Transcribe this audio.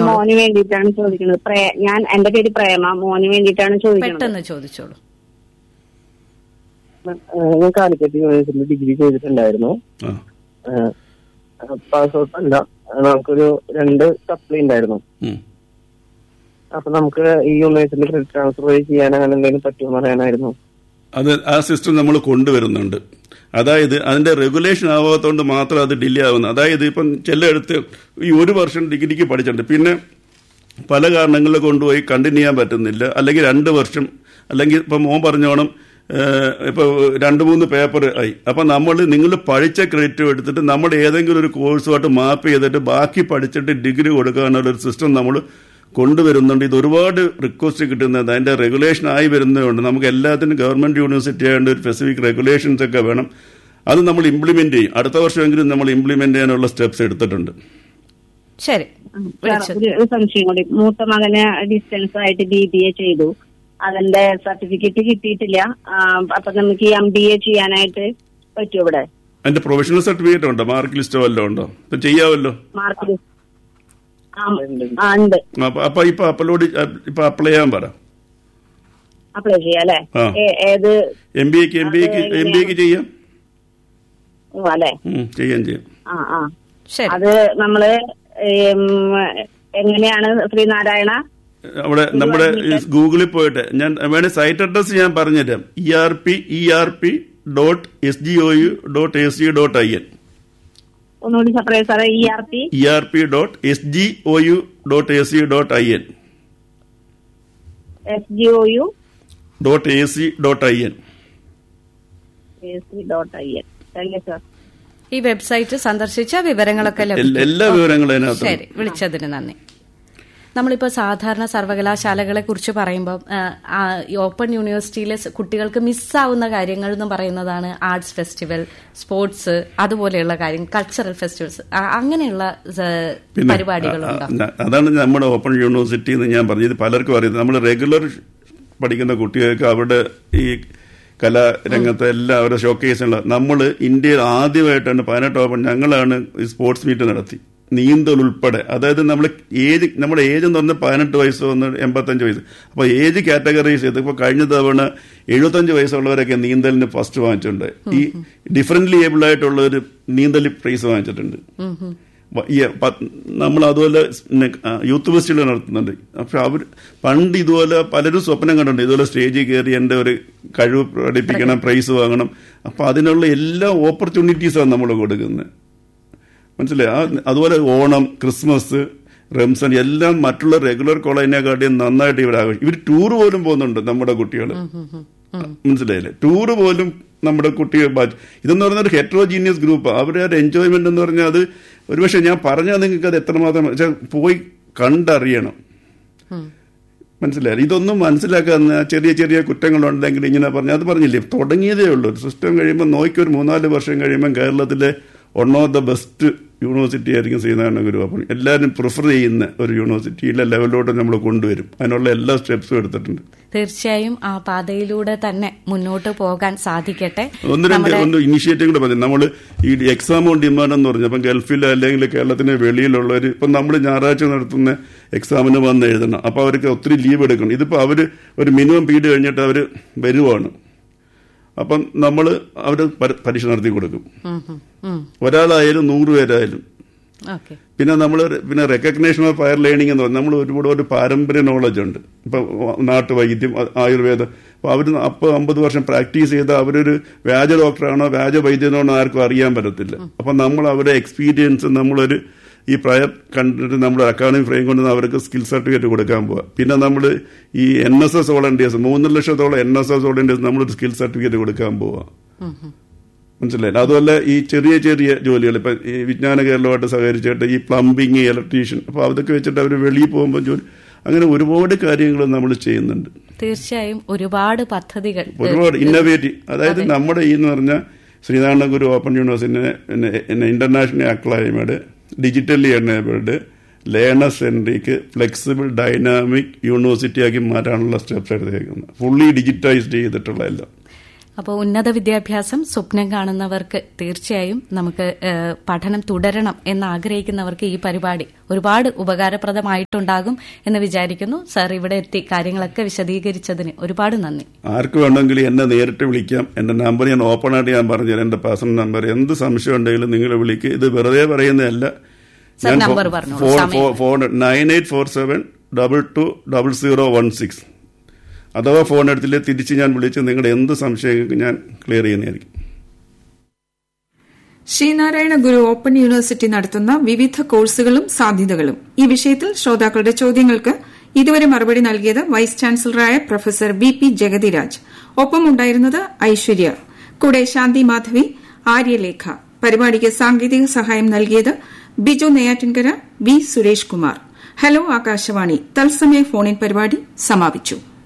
ചോദിച്ചോളൂ മോന് വേണ്ടിയിട്ടാണ് ചോദിക്കുന്നത് പ്രേ- ഞാൻ എന്റെ പേര് പ്രേമ മോന് വേണ്ടിയിട്ടാണ് ചോദിക്കുന്നത് പെട്ടെന്ന് ചോദിച്ചോളൂ ഏഹ് ഞാൻ കാലിക്കറ്റ് യൂണിവേഴ്സിറ്റിയിൽ ഡിഗ്രി ചെയ്തിട്ടുണ്ടായിരുന്നു ആ പാസ് ഔട്ട് അല്ല ഏഹ് നമുക്കൊരു രണ്ട് സപ്ലി ഉണ്ടായിരുന്നു ഉം. അപ്പൊ നമുക്ക് ഈ യൂണിവേഴ്സിറ്റി ക്രെഡിറ്റ് ട്രാൻസ്ഫർ വഴി ചെയ്യാൻ അങ്ങനെ എന്തെങ്കിലും പറ്റുമോ അറിയാനായിരുന്നു അത് ആ സിസ്റ്റം നമ്മൾ കൊണ്ടുവരുന്നുണ്ട് അതായത് അതിന്റെ റെഗുലേഷൻ ആവാത്തതുകൊണ്ട് മാത്രം അത് ഡിലേ ആവുന്നത് അതായത് ഇപ്പം ചിലയിടത്ത് ഈ ഒരു വർഷം ഡിഗ്രിക്ക് പഠിച്ചിട്ടുണ്ട് പിന്നെ പല കാരണങ്ങളിൽ കൊണ്ടുപോയി കണ്ടിന്യൂ ചെയ്യാൻ പറ്റുന്നില്ല അല്ലെങ്കിൽ രണ്ട് വർഷം അല്ലെങ്കിൽ ഇപ്പം മോൻ പറഞ്ഞോണം ഏഹ്, ഇപ്പൊ രണ്ട് മൂന്ന് പേപ്പർ ആയി അപ്പൊ നമ്മൾ നിങ്ങൾ പഠിച്ച ക്രെഡിറ്റ് എടുത്തിട്ട് നമ്മൾ ഏതെങ്കിലും ഒരു കോഴ്സുമായിട്ട് മാപ്പ് ചെയ്തിട്ട് ബാക്കി പഠിച്ചിട്ട് ഡിഗ്രി കൊടുക്കാനുള്ള ഒരു സിസ്റ്റം നമ്മൾ കൊണ്ടുവരുന്നുണ്ട് ഇത് ഒരുപാട് റിക്വസ്റ്റ് കിട്ടുന്നത് അതിന്റെ റെഗുലേഷൻ ആയി വരുന്നതുകൊണ്ട് നമുക്ക് എല്ലാത്തിനും ഗവൺമെന്റ് യൂണിവേഴ്സിറ്റി ആയതുകൊണ്ട് ഒരു സ്പെസിഫിക് റെഗുലേഷൻസ് ഒക്കെ വേണം അത് നമ്മൾ ഇംപ്ലിമെന്റ് ചെയ്യും അടുത്ത വർഷമെങ്കിലും നമ്മൾ ഇംപ്ലിമെന്റ് ചെയ്യാനുള്ള സ്റ്റെപ്സ് എടുത്തിട്ടുണ്ട് ശരി സാർ, വിളിച്ചത് ഒരു ഒരു സംശയം കൂടി മൂത്ത മകന് ഡിസ്റ്റൻസ് ആയിട്ട് ബി ബി എ ചെയ്തു അതിന്റെ സർട്ടിഫിക്കറ്റ് കിട്ടിയിട്ടില്ല ആ, അപ്പൊ നമുക്ക് ഈ എം ബി എ ചെയ്യാനായിട്ട് പറ്റുമോ ഇവിടെ അതിന്റെ പ്രൊഫഷണൽ സർട്ടിഫിക്കറ്റ് ഉണ്ടോ മാർക്ക് ലിസ്റ്റോ വല്ലതും ഉണ്ടോ ഇപ്പൊ ചെയ്യാമല്ലോ മാർക്ക് ആ ആ, ഉണ്ട് അപ്പൊ- അപ്പൊ ഇപ്പൊ അപ്ലോഡ് ഇപ്പൊ അപ്ലൈ ചെയ്യാൻ പറ അപ്ലൈ ചെയ്യാം അല്ലെ ആ. ഏത് എം ബി എക്ക് എം ബി എക്ക് എം ബി എക്ക് ചെയ്യാം ഓ, അല്ലെ ഉം, ചെയ്യാം ചെയ്യാം ആ ആ ശരി അത് നമ്മള് ഏം, എങ്ങനെയാണ് ശ്രീനാരായണ അവിടെ നമ്മുടെ ഗൂഗിളിൽ പോയിട്ട് ഞാൻ വേണേ സൈറ്റ് അഡ്രസ് ഞാൻ പറഞ്ഞുതരാം E R P E R P dot S G O U dot A C dot I N ഒന്നുകൂടി സപ്രൈ സാറേ E R P E R P dot S G O U dot A C dot I N S G O U dot A C dot I N A C dot I N thank you sir ഈ website സന്ദർശിച്ച വിവരങ്ങളൊക്കെ ലഭിക്കും എല്ലാ വിവരങ്ങളും അതിനകത്ത് ശരി വിളിച്ചതിന് നന്ദി നമ്മളിപ്പോൾ സാധാരണ സർവകലാശാലകളെ കുറിച്ച് പറയുമ്പോൾ ഈ ഓപ്പൺ യൂണിവേഴ്സിറ്റിയിലെ സ് കുട്ടികൾക്ക് മിസ്സാവുന്ന കാര്യങ്ങൾ എന്ന് പറയുന്നതാണ് ആർട്സ് ഫെസ്റ്റിവൽ സ്പോർട്സ് അതുപോലെയുള്ള കാര്യങ്ങൾ കൾച്ചറൽ ഫെസ്റ്റിവൽസ് അങ്ങനെയുള്ള സ- പരിപാടികളുണ്ടോ ആ, ആ, അതാണ് നമ്മുടെ ഓപ്പൺ യൂണിവേഴ്സിറ്റി എന്ന് ഞാൻ പറഞ്ഞത് പലർക്കും അറിയുന്നത് നമ്മൾ റെഗുലർ പഠിക്കുന്ന കുട്ടികൾക്ക് അവരുടെ ഈ കലാരംഗത്തെ എല്ലാ അവരുടെ ഷോക്കേസുള്ള നമ്മൾ ഇന്ത്യയിൽ ആദ്യമായിട്ടാണ് പതിനെട്ട് ഓപ്പൺ ഞങ്ങളാണ് ഈ സ്പോർട്സ് മീറ്റ് നടത്തി നീന്തൽ ഉൾപ്പെടെ അതായത് നമ്മൾ ഏജ് നമ്മുടെ ഏജ് എന്ന് പറഞ്ഞാൽ പതിനെട്ട് വയസ്സ് വന്ന് എൺപത്തഞ്ച് വയസ്സ് അപ്പോൾ ഏജ് കാറ്റഗറൈസ് ചെയ്ത് ഇപ്പോൾ കഴിഞ്ഞ തവണ എഴുപത്തഞ്ച് വയസ്സുള്ളവരൊക്കെ നീന്തലിന് ഫസ്റ്റ് വാങ്ങിച്ചിട്ടുണ്ട് ഈ ഡിഫറൻ്റ്ലി ഏബിൾ ആയിട്ടുള്ള ഒരു നീന്തൽ പ്രൈസ് വാങ്ങിച്ചിട്ടുണ്ട് വ- ഈ പ- നമ്മൾ അതുപോലെ പിന്നെ, ആ, യൂത്ത് ഫെസ്റ്റിവൽ നടത്തുന്നുണ്ട് പക്ഷെ അവർ പണ്ട് ഇതുപോലെ പലരും സ്വപ്നം കണ്ടിട്ടുണ്ട് ഇതുപോലെ സ്റ്റേജിൽ കയറി എൻ്റെ ഒരു കഴിവ് പ്രകടിപ്പിക്കണം പ്രൈസ് വാങ്ങണം അപ്പൊ അതിനുള്ള എല്ലാ ഓപ്പർച്യൂണിറ്റീസാണ് നമ്മൾ കൊടുക്കുന്നത് മനസ്സിലായി ആ അതുപോലെ ഓണം ക്രിസ്മസ് റംസാൻ എല്ലാം മറ്റുള്ള റെഗുലർ കോളേജിനെക്കാട്ടിയും നന്നായിട്ട് ഇവർ ആഘോഷിക്കും ഇവർ ടൂർ പോലും പോകുന്നുണ്ട് നമ്മുടെ കുട്ടികൾ മനസ്സിലായില്ലേ ടൂർ പോലും നമ്മുടെ കുട്ടികൾ ബാ- ഇതെന്ന് പറയുന്ന ഒരു ഹെട്രോജീനിയസ് ഗ്രൂപ്പ് അവരുടെ ഒരു എൻജോയ്മെന്റ് എന്ന് പറഞ്ഞാൽ അത് ഒരുപക്ഷെ ഞാൻ പറഞ്ഞാൽ നിങ്ങൾക്ക് അത് എത്രമാത്രം വെച്ചാൽ പോയി കണ്ടറിയണം മനസ്സിലായി ഇതൊന്നും മനസ്സിലാക്കാന്ന് ചെറിയ ചെറിയ കുറ്റങ്ങളുണ്ടെങ്കിൽ ഇങ്ങനെ പറഞ്ഞു അത് പറഞ്ഞില്ലേ തുടങ്ങിയതേ ഉള്ളൂ ഒരു സിസ്റ്റം കഴിയുമ്പോൾ നോക്കി ഒരു മൂന്നാല് വർഷം കഴിയുമ്പോൾ കേരളത്തിലെ one of the best university ആയിരിക്കും ശ്രീനാരായണ ഗുരു അപ്പം എല്ലാവരും പ്രിഫർ ചെയ്യുന്ന ഒരു യൂണിവേഴ്സിറ്റിയിലെ ലെവലിലോട്ട് നമ്മൾ കൊണ്ടുവരും അതിനുള്ള എല്ലാ സ്റ്റെപ്സും എടുത്തിട്ടുണ്ട് തീർച്ചയായും ആ പാതയിലൂടെ തന്നെ മുന്നോട്ട് പോകാൻ സാധിക്കട്ടെ ഒന്ന് രണ്ട് ഒന്ന് ഇനിഷ്യേറ്റീവ് കൂടെ പറഞ്ഞു നമ്മൾ ഈ എക്സാം ഓൺ ഡിമാൻഡ് എന്ന് പറഞ്ഞു അപ്പം ഗൾഫിൽ അല്ലെങ്കിൽ കേരളത്തിന് വെളിയിലുള്ളവർ ഇപ്പം നമ്മൾ ഞായറാഴ്ച നടത്തുന്ന എക്സാമിന് വന്ന് എഴുതണം അപ്പോൾ അവർക്ക് ഒത്തിരി ലീവ് എടുക്കണം ഇതിപ്പോൾ അവർ ഒരു മിനിമം പീരീഡ് കഴിഞ്ഞിട്ട് അവർ വരുവാണ് അപ്പം നമ്മൾ അവർ പരീക്ഷ നടത്തി കൊടുക്കും ഒരാളായാലും നൂറ് പേരായാലും ഓക്കെ പിന്നെ നമ്മൾ പിന്നെ റെക്കഗ്നേഷൻ ഓഫ് ഫയർ ലേണിംഗ് എന്ന് പറഞ്ഞാൽ നമ്മൾ ഒരുപാട് ഒരു പാരമ്പര്യ നോളജ് ഉണ്ട് ഇപ്പൊ നാട്ടുവൈദ്യം ആ- ആയുർവേദം അപ്പൊ അവർ അപ്പൊ അമ്പത് വർഷം പ്രാക്ടീസ് ചെയ്ത അവരൊരു വ്യാജ ഡോക്ടറാണോ വ്യാജ വൈദ്യനാണോ ആർക്കും അറിയാൻ പറ്റത്തില്ല അപ്പൊ നമ്മൾ അവരുടെ എക്സ്പീരിയൻസ് നമ്മളൊരു ഈ പ്രയർ കണ്ടിട്ട് നമ്മുടെ അക്കാഡമിക് ഫ്രെയിം കൊണ്ട് അവർക്ക് സ്കിൽ സർട്ടിഫിക്കറ്റ് കൊടുക്കാൻ പോവാ പിന്നെ നമ്മൾ ഈ എൻ എസ് എസ് വോളണ്ടിയേഴ്സ് മൂന്ന് ലക്ഷത്തോളം എൻ എസ് എസ് വോളണ്ടിയേഴ്സ് നമ്മളൊരു സ്കിൽ സർട്ടിഫിക്കറ്റ് കൊടുക്കാൻ പോവാ മനസ്സിലായില്ല അതുപോലെ ഈ ചെറിയ ചെറിയ ജോലികൾ ഇപ്പൊ ഈ വിജ്ഞാന കേരളമായിട്ട് സഹകരിച്ചിട്ട് ഈ പ്ലംബിങ് ഇലക്ട്രീഷ്യൻ അപ്പൊ അതൊക്കെ വെച്ചിട്ട് അവർ വെളിയിൽ പോകുമ്പോൾ ജോലി അങ്ങനെ ഒരുപാട് കാര്യങ്ങൾ നമ്മൾ ചെയ്യുന്നുണ്ട് തീർച്ചയായും ഒരുപാട് പദ്ധതികൾ ഒരുപാട് ഇന്നോവേറ്റീവ് അതായത് നമ്മുടെ ഈ എന്ന് പറഞ്ഞാൽ ശ്രീനാരായണ ഗുരു ഓപ്പൺ യൂണിവേഴ്സിറ്റിനെ പിന്നെ international acclaimed digitally enabled learner centric flexible dynamic university ആക്കി മാറ്റാനുള്ള സ്റ്റെപ്സ് എടുത്തേക്കുന്നത് ഫുള്ളി ഡിജിറ്റൈസ്ഡ് ചെയ്തിട്ടുള്ള എല്ലാം അപ്പോൾ ഉന്നത വിദ്യാഭ്യാസം സ്വപ്നം കാണുന്നവർക്ക് തീർച്ചയായും നമുക്ക് ഏഹ്, പഠനം തുടരണം എന്ന് ആഗ്രഹിക്കുന്നവർക്ക് ഈ പരിപാടി ഒരുപാട് ഉപകാരപ്രദമായിട്ടുണ്ടാകും എന്ന് വിചാരിക്കുന്നു സാർ ഇവിടെ എത്തി കാര്യങ്ങളൊക്കെ വിശദീകരിച്ചതിന് ഒരുപാട് നന്ദി ആർക്ക് വേണമെങ്കിലും എന്നെ നേരിട്ട് വിളിക്കാം എന്റെ നമ്പർ ഞാൻ ഓപ്പൺ ആയിട്ട് ഞാൻ പറഞ്ഞുതരാം എന്റെ പേഴ്സണൽ നമ്പർ എന്ത് സംശയം ഉണ്ടെങ്കിലും നിങ്ങൾ വിളിക്കുക ഇത് വെറുതെ പറയുന്നതല്ല Sir, number പറഞ്ഞോളൂ. ഫോൺ സമയം. Phone nine eight four seven double two double zero one six അഥവാ ഫോൺ എടുത്തില്ലേ തിരിച്ച് ഞാൻ വിളിച്ച് നിങ്ങളുടെ എന്ത് സംശയം ഞാൻ ക്ലിയർ ചെയ്യുന്നതായിരിക്കും ശ്രീനാരായണ ഗുരു ഓപ്പൺ യൂണിവേഴ്സിറ്റി നടത്തുന്ന വിവിധ കോഴ്സുകളും സാധ്യതകളും ഈ വിഷയത്തിൽ ശ്രോതാക്കളുടെ ചോദ്യങ്ങൾക്ക് ഇതുവരെ മറുപടി നൽകിയത് വൈസ് ചാൻസലറായ പ്രൊഫസർ വി പി ജഗതിരാജ് ഒപ്പം ഉണ്ടായിരുന്നത് ഐശ്വര്യ കൂടെ ശാന്തി മാധവി ആര്യലേഖ പരിപാടിക്ക് സാങ്കേതിക സഹായം നൽകിയത് ബിജു നെയ്യാറ്റിൻകര വി സുരേഷ് കുമാർ ഹലോ ആകാശവാണി തത്സമയ ഫോണിൻ പരിപാടി സമാപിച്ചു